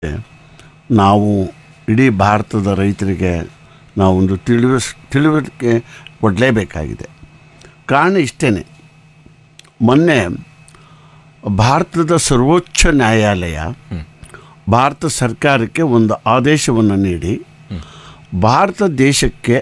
ನಾವು ಇಡೀ ಭಾರತದ ರೈತರಿಗೆ ನಾವೊಂದು ತಿಳಿವಸ್ ತಿಳುವಳಿಕೆ ಕೊಡಲೇಬೇಕಾಗಿದೆ ಕಾರಣ ಇಷ್ಟೇ ಮೊನ್ನೆ ಭಾರತದ ಸರ್ವೋಚ್ಚ ನ್ಯಾಯಾಲಯ ಭಾರತ ಸರ್ಕಾರಕ್ಕೆ ಒಂದು ಆದೇಶವನ್ನು ನೀಡಿ ಭಾರತ ದೇಶಕ್ಕೆ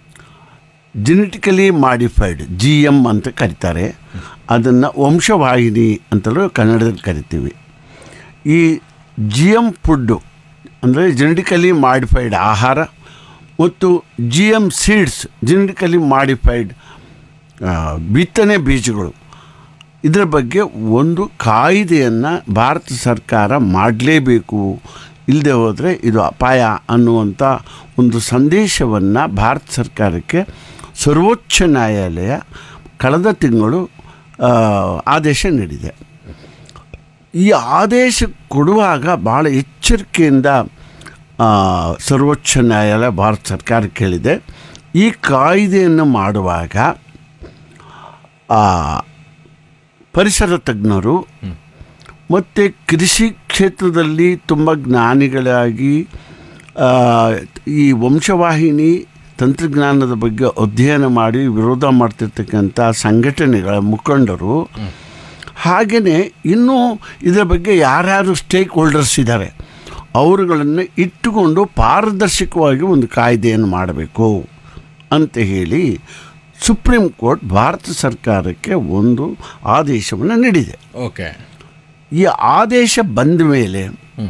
ಜೆನೆಟಿಕಲಿ ಮಾಡಿಫೈಡ್ ಜಿ ಎಮ್ ಅಂತ ಕರೀತಾರೆ ಅದನ್ನು ವಂಶವಾಹಿನಿ ಅಂತಲೂ ಕನ್ನಡದಲ್ಲಿ ಕರಿತೀವಿ ಈ ಜಿ ಎಮ್ ಫುಡ್ಡು ಅಂದರೆ ಜೆನೆಟಿಕಲಿ ಮಾಡಿಫೈಡ್ ಆಹಾರ ಮತ್ತು G M seeds genetically modified ಬಿತ್ತನೆ ಬೀಜಗಳು ಇದರ ಬಗ್ಗೆ ಒಂದು ಕಾಯ್ದೆಯನ್ನು ಭಾರತ ಸರ್ಕಾರ ಮಾಡಲೇಬೇಕು ಇಲ್ಲದೆ ಹೋದರೆ ಇದು ಅಪಾಯ ಅನ್ನುವಂಥ ಒಂದು ಸಂದೇಶವನ್ನು ಭಾರತ ಸರ್ಕಾರಕ್ಕೆ ಸರ್ವೋಚ್ಚ ನ್ಯಾಯಾಲಯ ಕಳೆದ ತಿಂಗಳು ಆ, ಆದೇಶ ನೀಡಿದೆ ಈ ಆದೇಶ ಕೊಡುವಾಗ ಭಾಳ ಎಚ್ಚರಿಕೆಯಿಂದ ಆ, ಸರ್ವೋಚ್ಚ ನ್ಯಾಯಾಲಯ ಭಾರತ ಸರ್ಕಾರಕ್ಕೆ ಹೇಳಿದೆ ಈ ಕಾಯ್ದೆಯನ್ನು ಮಾಡುವಾಗ ಆ, ಪರಿಸರ ತಜ್ಞರು ಮತ್ತು ಕೃಷಿ ಕ್ಷೇತ್ರದಲ್ಲಿ ತುಂಬ ಜ್ಞಾನಿಗಳಾಗಿ ಆ, ಈ ವಂಶವಾಹಿನಿ ತಂತ್ರಜ್ಞಾನದ ಬಗ್ಗೆ ಅಧ್ಯಯನ ಮಾಡಿ ವಿರೋಧ ಮಾಡ್ತಿರ್ತಕ್ಕಂಥ ಸಂಘಟನೆಗಳ ಮುಖಂಡರು ಹಾಗೆಯೇ ಇನ್ನೂ ಇದರ ಬಗ್ಗೆ ಯಾರ್ಯಾರು ಸ್ಟೇಕ್ ಹೋಲ್ಡರ್ಸ್ ಇದ್ದಾರೆ ಅವರುಗಳನ್ನು ಇಟ್ಟುಕೊಂಡು ಪಾರದರ್ಶಕವಾಗಿ ಒಂದು ಕಾಯ್ದೆಯನ್ನು ಮಾಡಬೇಕು ಅಂತ ಹೇಳಿ ಸುಪ್ರೀಂ ಕೋರ್ಟ್ ಭಾರತ ಸರ್ಕಾರಕ್ಕೆ ಒಂದು ಆದೇಶವನ್ನು ನೀಡಿದೆ ಓಕೆ ಈ ಆದೇಶ ಬಂದ ಮೇಲೆ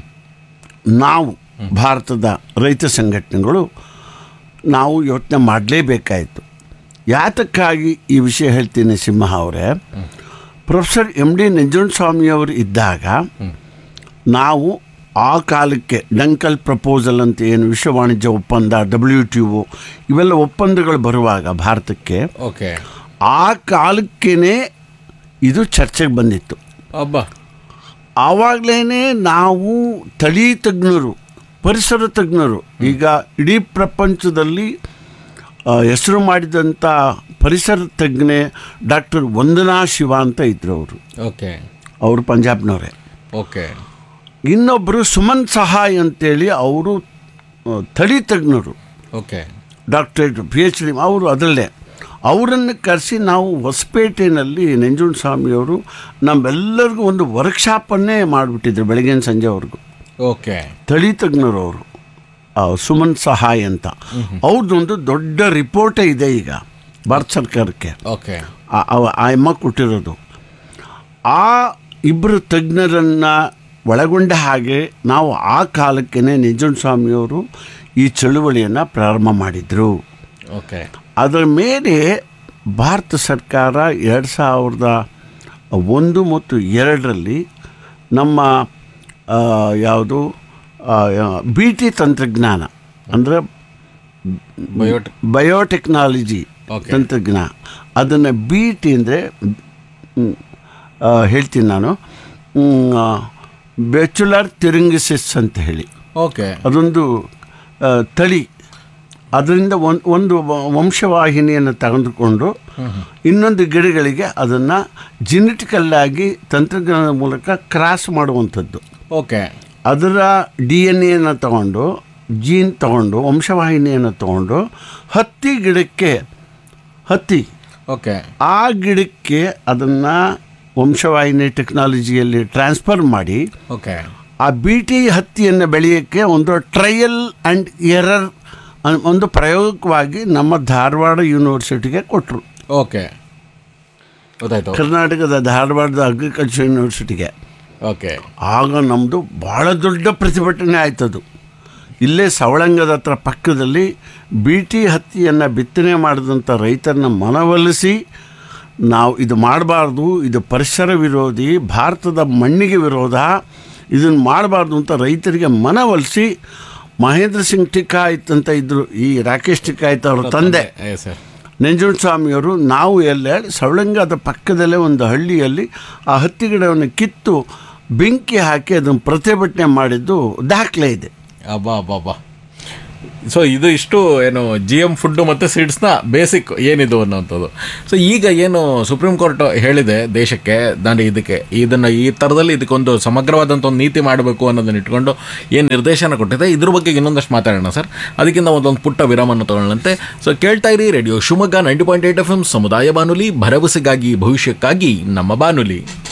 ನಾವು ಭಾರತದ ರೈತ ಸಂಘಟನೆಗಳು ನಾವು ಯೋಚನೆ ಮಾಡಲೇಬೇಕಾಯಿತು ಯಾತಕ್ಕಾಗಿ ಈ ವಿಷಯ ಹೇಳ್ತೀನಿ ಸಿಂಹ ಅವರೇ ಪ್ರೊಫೆಸರ್ ಎಮ್ ಡಿ ನಂಜುಂಡಸ್ವಾಮಿಯವರು ಇದ್ದಾಗ ನಾವು ಆ ಕಾಲಕ್ಕೆ ಡಂಕಲ್ ಪ್ರಪೋಸಲ್ ಅಂತ ಏನು ವಿಶ್ವ ವಾಣಿಜ್ಯ ಒಪ್ಪಂದ ಡಬ್ಲ್ಯೂ ಟಿ ಒ ಇವೆಲ್ಲ ಒಪ್ಪಂದಗಳು ಬರುವಾಗ ಭಾರತಕ್ಕೆ ಓಕೆ ಆ ಕಾಲಕ್ಕೇ ಇದು ಚರ್ಚೆಗೆ ಬಂದಿತ್ತು ಅಬ್ಬ ಆವಾಗಲೇ ನಾವು ತಳಿ ತಜ್ಞರು ಪರಿಸರ ತಜ್ಞರು ಈಗ ಇಡೀ ಪ್ರಪಂಚದಲ್ಲಿ ಆ, ಹೆಸರು ಮಾಡಿದಂಥ ಪರಿಸರ ತಜ್ಞೆ ಡಾಕ್ಟರ್ ವಂದನಾ ಶಿವ ಅಂತ ಇದ್ರು ಅವರು ಓಕೆ ಅವರು ಪಂಜಾಬ್ನವರೇ ಓಕೆ ಇನ್ನೊಬ್ಬರು ಸುಮನ್ ಸಹಾಯ್ ಅಂತೇಳಿ ಅವರು ಆ, ತಳಿ ತಜ್ಞರು okay doctorate P H D ಅವರು ಅದರಲ್ಲೇ ಅವರನ್ನು ಕರೆಸಿ ನಾವು ಹೊಸಪೇಟೆಯಲ್ಲಿ ನಂಜುಂಡ ಸ್ವಾಮಿಯವರು ನಮ್ಮೆಲ್ಲರಿಗೂ ಒಂದು ವರ್ಕ್ಶಾಪನ್ನೇ ಮಾಡಿಬಿಟ್ಟಿದ್ರು ಬೆಳಗಿನ ಸಂಜೆವರೆಗೂ ಓಕೆ ತಳಿ ತಜ್ಞರು ಅವರು ಆ, ಸುಮನ್ ಸಹಾಯ್ ಅಂತ ಅವ್ರದ್ದೊಂದು ದೊಡ್ಡ ರಿಪೋರ್ಟೇ ಇದೆ ಈಗ ಭಾರತ ಸರ್ಕಾರಕ್ಕೆ ಓಕೆ ಆ- ಅವ- ಆ ಅಮ್ಮ ಕೊಟ್ಟಿರೋದು ಆ ಇಬ್ಬರು ತಜ್ಞರನ್ನು ಒಳಗೊಂಡ ಹಾಗೆ ನಾವು ಆ ಕಾಲಕ್ಕೇ ನಂಜುಂಡ ಸ್ವಾಮಿಯವರು ಈ ಚಳುವಳಿಯನ್ನು ಪ್ರಾರಂಭ ಮಾಡಿದರು ಓಕೆ ಅದರ ಮೇಲೆ ಭಾರತ ಸರ್ಕಾರ ಎರಡು ಸಾವಿರದ ಒಂದು ಮತ್ತು ಎರಡರಲ್ಲಿ ನಮ್ಮ ಆ, ಯಾವುದು ಬಿ ಟಿ ತಂತ್ರಜ್ಞಾನ ಅಂದರೆ ಬಯೋಟ್ ಬಯೋಟೆಕ್ನಾಲಜಿ Okay. ತಂತ್ರಜ್ಞಾನ ಅದನ್ನು ಬಿ ಟಿ ಅಂದರೆ ಹೇಳ್ತೀನಿ ನಾನು ಬ್ಯಾಚುಲರ್ ತಿರಂಗಿಸಿಸ್ ಅಂತ ಹೇಳಿ ಓಕೆ ಅದೊಂದು ಆ, ತಳಿ ಅದರಿಂದ ಒಂದು ಒಂದು ವ- ವಂಶವಾಹಿನಿಯನ್ನು ತೆಗೆದುಕೊಂಡು ಇನ್ನೊಂದು ಗಿಡಗಳಿಗೆ ಅದನ್ನು ಜಿನೆಟಿಕಲ್ಲಾಗಿ ತಂತ್ರಜ್ಞಾನದ ಮೂಲಕ ಕ್ರಾಸ್ ಮಾಡುವಂಥದ್ದು ಓಕೆ ಅದರ ಡಿ ಎನ್ ಎನ ತಗೊಂಡು ಜೀನ್ ತಗೊಂಡು ವಂಶವಾಹಿನಿಯನ್ನು ತಗೊಂಡು ಹತ್ತಿ ಗಿಡಕ್ಕೆ ಹತ್ತಿ ಓಕೆ ಆ ಗಿಡಕ್ಕೆ ಅದನ್ನು ವಂಶವಾಹಿನಿ ಟೆಕ್ನಾಲಜಿಯಲ್ಲಿ ಟ್ರಾನ್ಸ್ಫರ್ ಮಾಡಿ ಓಕೆ ಆ ಬಿ ಟಿ ಹತ್ತಿಯನ್ನು ಬೆಳೆಯೋಕ್ಕೆ ಒಂದು ಟ್ರಯಲ್ ಆ್ಯಂಡ್ ಎರರ್ ಒಂದು ಪ್ರಯೋಗವಾಗಿ ನಮ್ಮ ಧಾರವಾಡ ಯೂನಿವರ್ಸಿಟಿಗೆ ಕೊಟ್ಟರು ಓಕೆ ಗೊತ್ತಾಯ್ತು ಕರ್ನಾಟಕದ ಧಾರವಾಡದ ಅಗ್ರಿಕಲ್ಚರ್ ಯೂನಿವರ್ಸಿಟಿಗೆ ಓಕೆ ಆಗ ನಮ್ಮದು ಭಾಳ ದೊಡ್ಡ ಪ್ರತಿಭಟನೆ ಆಯ್ತದು ಇಲ್ಲೇ ಸವಳಂಗದ ಹತ್ರ ಪಕ್ಕದಲ್ಲಿ ಬಿ ಟಿ ಹತ್ತಿಯನ್ನು ಬಿತ್ತನೆ ಮಾಡಿದಂಥ ರೈತರನ್ನ ಮನವೊಲಿಸಿ ನಾವು ಇದು ಮಾಡಬಾರ್ದು ಇದು ಪರಿಸರ ವಿರೋಧಿ ಭಾರತದ ಮಣ್ಣಿಗೆ ವಿರೋಧ ಇದನ್ನು ಮಾಡಬಾರ್ದು ಅಂತ ರೈತರಿಗೆ ಮನವೊಲಿಸಿ ಮಹೇಂದ್ರ ಸಿಂಗ್ ಟಿಕಾಯಿತ್ ಅಂತ ಇದ್ದರು ಈ ರಾಕೇಶ್ ಟಿಕಾಯಿತ್ ಅವರ ತಂದೆ ಏ ಸರ್ ನಂಜುಂಡ ಸ್ವಾಮಿಯವರು ನಾವು ಎಲ್ಲ ಸವಳಂಗದ ಪಕ್ಕದಲ್ಲೇ ಒಂದು ಹಳ್ಳಿಯಲ್ಲಿ ಆ ಹತ್ತಿ ಗಿಡವನ್ನು ಕಿತ್ತು ಬೆಂಕಿ ಹಾಕಿ ಅದನ್ನು ಪ್ರತಿಭಟನೆ ಮಾಡಿದ್ದು ದಾಖಲೆ ಇದೆ ಅಬ್ಬಾ ಅಬ್ಬಾ ಅಬ್ಬಾ ಸೊ ಇದು ಇಷ್ಟು ಏನು ಜಿ ಎಮ್ ಫುಡ್ಡು ಮತ್ತು ಸೀಡ್ಸ್ನ ಬೇಸಿಕ್ ಏನಿದು ಅನ್ನೋಂಥದ್ದು ಸೊ ಈಗ ಏನು ಸುಪ್ರೀಂ ಕೋರ್ಟ್ ಹೇಳಿದೆ ದೇಶಕ್ಕೆ ನಾನು ಇದಕ್ಕೆ ಇದನ್ನು ಈ ಥರದಲ್ಲಿ ಇದಕ್ಕೊಂದು ಸಮಗ್ರವಾದಂಥ ಒಂದು ನೀತಿ ಮಾಡಬೇಕು ಅನ್ನೋದನ್ನ ಇಟ್ಕೊಂಡು ಏನು ನಿರ್ದೇಶನ ಕೊಟ್ಟಿದೆ ಇದ್ರ ಬಗ್ಗೆ ಇನ್ನೊಂದಷ್ಟು ಮಾತಾಡೋಣ ಸರ್ ಅದಕ್ಕಿಂತ ಒಂದೊಂದು ಪುಟ್ಟ ವಿರಾಮವನ್ನು ತಗೊಳ್ಳಂತೆ ಸೊ ಕೇಳ್ತಾ ಇರಿ radio Shivamogga ninety point eight F M ಸಮುದಾಯ ಬಾನುಲಿ ಭರವಸೆಗಾಗಿ ಭವಿಷ್ಯಕ್ಕಾಗಿ ನಮ್ಮ ಬಾನುಲಿ